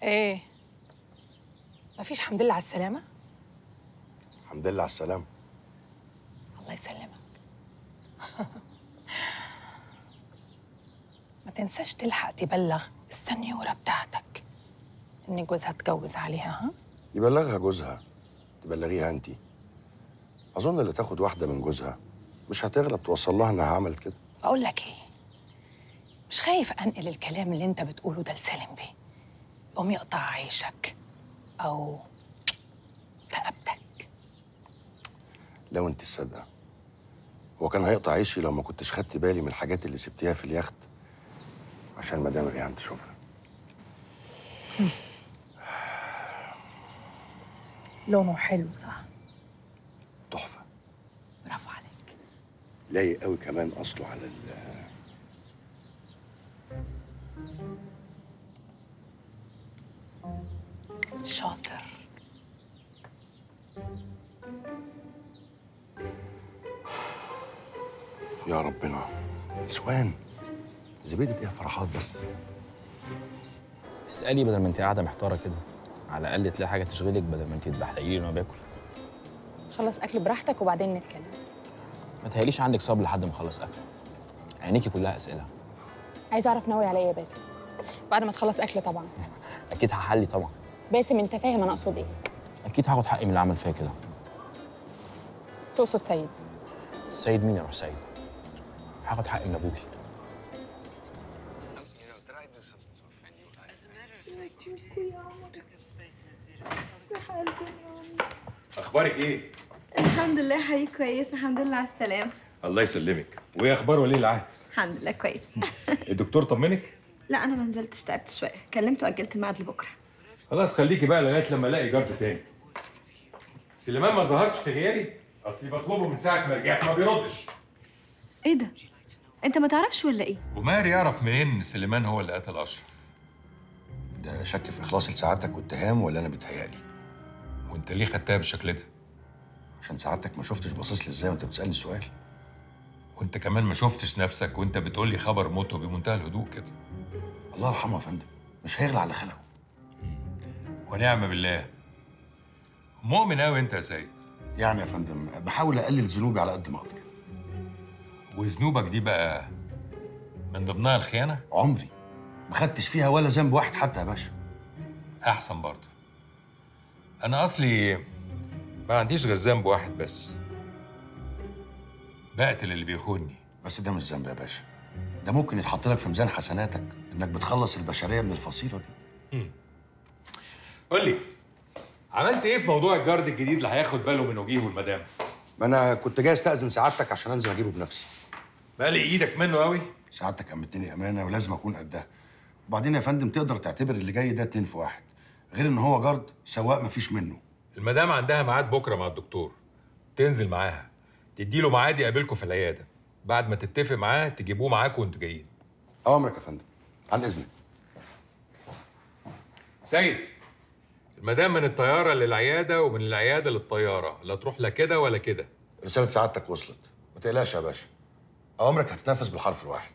ايه مفيش حمد لله على السلامة الحمد لله على السلامة الله يسلمك ما تنساش تلحق تبلغ السنيورة بتاعتك إن جوزها اتجوز عليها ها يبلغها جوزها تبلغيها انت اظن اللي تاخد واحدة من جوزها مش هتغلب توصل لها انها عملت كده بقول لك ايه مش خايف انقل الكلام اللي انت بتقوله ده لسالم بيه يقوم يقطع عيشك او رقبتك لو انت الصادقة هو كان هيقطع عيشي لو ما كنتش خدت بالي من الحاجات اللي سبتيها في اليخت عشان مدام ريهام تشوفها لونه حلو صح تحفة برافو عليك لايق قوي كمان اصله على ال شاطر يا ربنا نسوان زبيدة ايه فرحات بس اسألي بدل ما انت قاعدة محتارة كده على الأقل تلاقي حاجة تشغلك بدل ما انت تبحلقي لي وأنا باكل خلص اكل براحتك وبعدين نتكلم ما تهيأليش عندك صبر لحد ما أخلص أكل عينيكي كلها أسئلة عايزه اعرف ناوي على ايه يا باسم بعد ما تخلص اكل طبعا أكيد هحلي طبعا باسم انت فاهم انا اقصد ايه أكيد هاخد حقي من اللي عمل فيا كده تقصد سيد سيد مين يا روح سيد هاخد حقي من أبوكي اخبارك ايه الحمد لله حبيبي كويسة الحمد لله على السلامة الله يسلمك وايه اخبار ولي العهد الحمد لله كويس الدكتور طمنك لا أنا ما نزلتش تعبت شوية كلمته وأجلت الميعاد لبكرة خلاص خليكي بقى لغايه لما الاقي جارد تاني سليمان ما ظهرش في غيابي اصلي بطلبه من ساعه ما رجعت ما بيردش إيه ده؟ أنت ما تعرفش ولا إيه؟ وماهر يعرف منين ان سليمان هو اللي قتل اشرف ده شك في اخلاص لسعادتك واتهام ولا انا بتهيألي وانت ليه خدتها بالشكل ده عشان سعادتك ما شفتش باصص لي ازاي وانت بتسالني السؤال وانت كمان ما شفتش نفسك وانت بتقول لي خبر موته بمنتهى الهدوء كده الله يرحمه يا فندم مش هيغلى على خلقه ونعم بالله مؤمن قوي انت يا سيد يعني يا فندم بحاول اقلل ذنوبي على قد ما اقدر وذنوبك دي بقى من ضمنها الخيانه عمري ما خدتش فيها ولا ذنب واحد حتى يا باشا احسن برضه انا اصلي ما عنديش غير ذنب واحد بس بقتل اللي بيخوني بس ده مش ذنب يا باشا ده ممكن يتحط لك في ميزان حسناتك انك بتخلص البشريه من الفصيله دي قول لي عملت ايه في موضوع الجارد الجديد اللي هياخد باله من وجيه والمدام ما انا كنت جاي استاذن سعادتك عشان انزل اجيبه بنفسي مالي ايدك منه قوي سعادتك امتني امانه ولازم اكون قدها وبعدين يا فندم تقدر تعتبر اللي جاي ده اتنين في واحد غير ان هو جارد سواق مفيش منه المدام عندها ميعاد بكره مع الدكتور تنزل معاها تديله ميعاد يقابلكم في العياده بعد ما تتفق معاه تجيبوه معاكم وانتوا جايين اوامرك يا فندم عن اذنك سيد المدام من الطياره للعياده ومن العياده للطياره لا تروح لا كده ولا كده رساله سعادتك وصلت ما تقلقش يا باشا اوامرك هتتنفذ بالحرف الواحد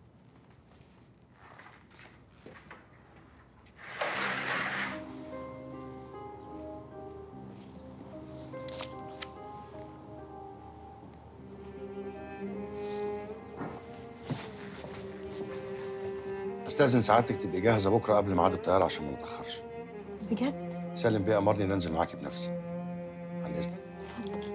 استاذن سعادتك تبقي جاهزه بكره قبل ميعاد الطياره عشان ما نتاخرش بجد؟ سالم بيه امرني ان انزل معاكي بنفسي عن اذنك اتفضل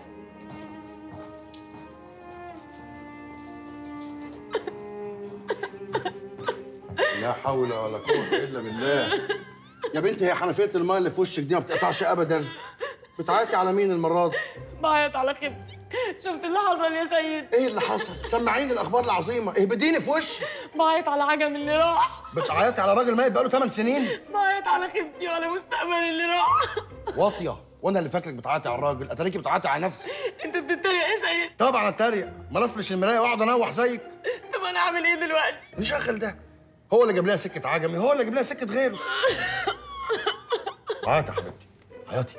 لا حول ولا قوة إلا بالله يا بنتي هي حنفية الماء اللي في وشك دي ما بتقطعش أبدا بتعيطي على مين المرة دي؟ بعيط على خيبتي شفت اللي حصل يا سيد إيه اللي حصل؟ سمعيني الأخبار العظيمة اهبديني في وشي بعيط على عجم اللي راح بتعيطي على راجل ميت بقاله 8 سنين بعيط على خيبتي وعلى مستقبلي اللي راح واطية وأنا اللي فاكرك بتعيطي على الراجل أتاريكي بتعيطي على نفسك انت بتتريق يا سيد طبعا أتريق ما افرش المراية وأقعد أنوح زيك طب انا اعمل ايه دلوقتي مش أخل ده هو اللي جاب لها سكة عجمي هو اللي جاب لها سكة غيره عيطي يا حبيبتي عيطي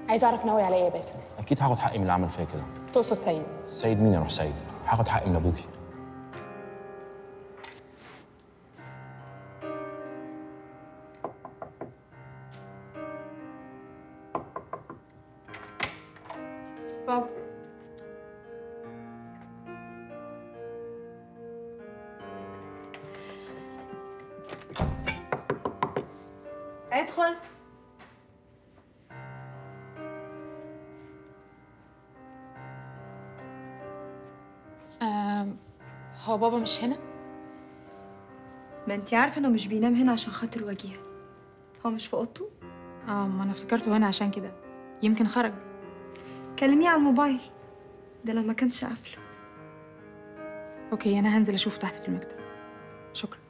عايزه اعرف ناوي على ايه يا باسم اكيد هاخد حقي من اللي عمل فيا كده تقصد سيد سيد مين يا روح سيد هاخد حقي من ابوكي بابا ادخل آم، هو بابا مش هنا ما انتي عارفه انه مش بينام هنا عشان خاطر وجيه هو مش في اوضته اه ما انا افتكرته هنا عشان كده يمكن خرج كلميه على الموبايل ده لما كانش قافله اوكي انا هنزل اشوف تحت في المكتب شكرا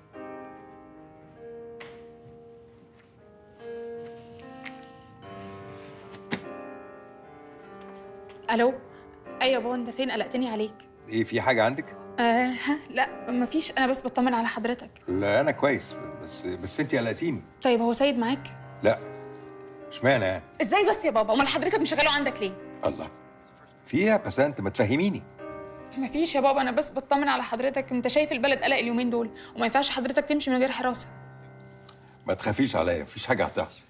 الو ايوه يا بابا انت فين قلقتني عليك ايه في حاجة عندك؟ آه ها لا مفيش انا بس بطمن على حضرتك لا أنا كويس بس بس أنت قلقتيني طيب هو سيد معاك لا اشمعنى يعني؟ ازاي بس يا بابا امال حضرتك مشغله عندك ليه الله فيها بس أنت ما تفهميني مفيش يا بابا انا بس بطمن على حضرتك انت شايف البلد قلق اليومين دول وما ينفعش حضرتك تمشي من غير حراسه ما تخافيش عليا مفيش حاجة هتحصل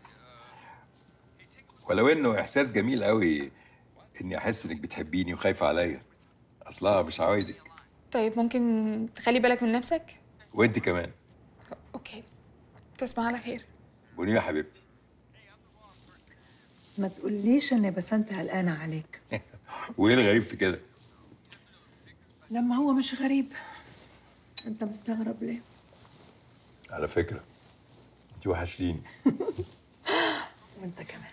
ولو إنه إحساس جميل قوي إني أحس إنك بتحبيني وخايفة عليا أصلها مش عوايدك طيب ممكن تخلي بالك من نفسك وأنت كمان اوكي تصبح على خير بنية يا حبيبتي ما تقوليش ان بسنت قلقانه عليك وإيه الغريب في كده؟ لما هو مش غريب انت مستغرب ليه على فكرة أنت وحشتيني وانت كمان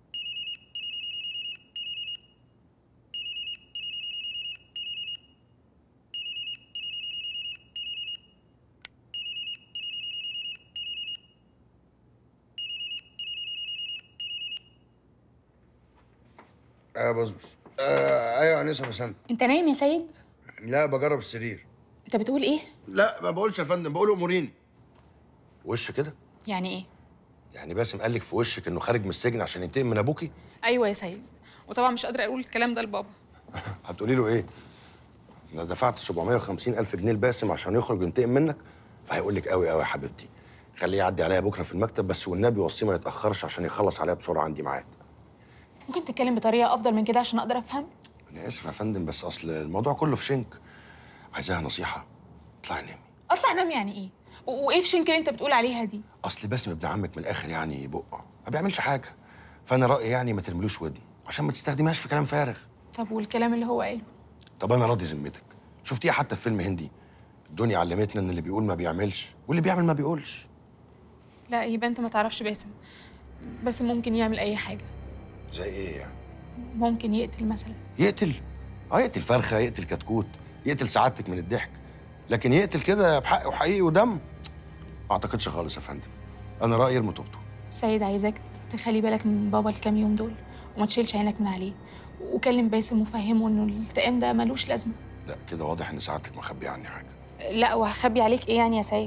اه بصبص آه ايوه انسه بسنت انت نايم يا سيد لا بجرب السرير انت بتقول ايه لا ما بقولش يا فندم بقول اموريني وش كده يعني ايه يعني باسم قال لك في وشك انه خارج من السجن عشان ينتقم من ابوكي ايوه يا سيد وطبعا مش قادره اقول الكلام ده لبابا هتقولي له ايه انا دفعت 750 الف جنيه لباسم عشان يخرج ينتقم منك فهيقول لك قوي قوي يا حبيبتي خليه يعدي عليا بكره في المكتب بس والنبي وصيه ما يتاخرش عشان يخلص عليا بسرعه عندي ميعاد ممكن تتكلم بطريقه افضل من كده عشان اقدر افهم انا اسف يا فندم بس اصل الموضوع كله في شنك عايزاها نصيحه اطلعي نامي اطلع انام يعني ايه و- وايه في شنك اللي انت بتقول عليها دي اصل باسم ابن عمك من الاخر يعني بقع ما بيعملش حاجه فانا رايي يعني ما ترملوش ودن عشان ما تستخدمهاش في كلام فارغ طب والكلام اللي هو قاله طب انا راضي ذمتك شفتيها حتى في فيلم هندي الدنيا علمتنا ان اللي بيقول ما بيعملش واللي بيعمل ما بيقولش لا يبقى انت ما تعرفش باسم بس ممكن يعمل اي حاجه زي ايه يعني ممكن يقتل مثلا يقتل اه يقتل فرخه يقتل كتكوت يقتل سعادتك من الضحك لكن يقتل كده بحق وحقيقي ودم ما اعتقدش خالص يا فندم انا رايي ارمي توبته سيد عايزاك تخلي بالك من بابا الكام يوم دول وما تشيلش عينك من عليه وكلم باسم وفهمه انه الالتئام ده ملوش لازمه لا كده واضح ان سعادتك مخبيه عني حاجه لا وهخبي عليك ايه يعني يا سيد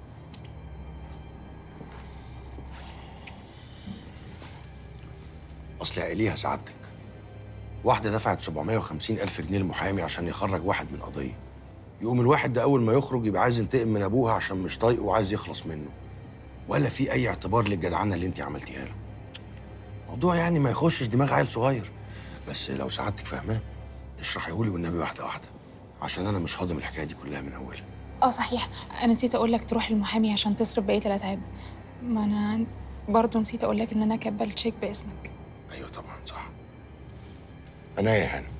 اصل عقليها سعادتك واحده دفعت 750 الف جنيه للمحامي عشان يخرج واحد من قضيه يقوم الواحد ده اول ما يخرج يبقى عايز ينتقم من ابوها عشان مش طايقه وعايز يخلص منه ولا في اي اعتبار للجدعنه اللي انت عملتيها له موضوع يعني ما يخشش دماغ عيل صغير بس لو سعادتك فاهماه اشرحيه لي والنبي واحده واحده عشان انا مش هاضم الحكايه دي كلها من اولها اه صحيح انا نسيت اقول لك تروح للمحامي عشان تصرف بقيه الاتعاب ما انا برضه نسيت اقول لك ان انا كاتبه التشيك باسمك ايوه طبعا صح انا يا هانم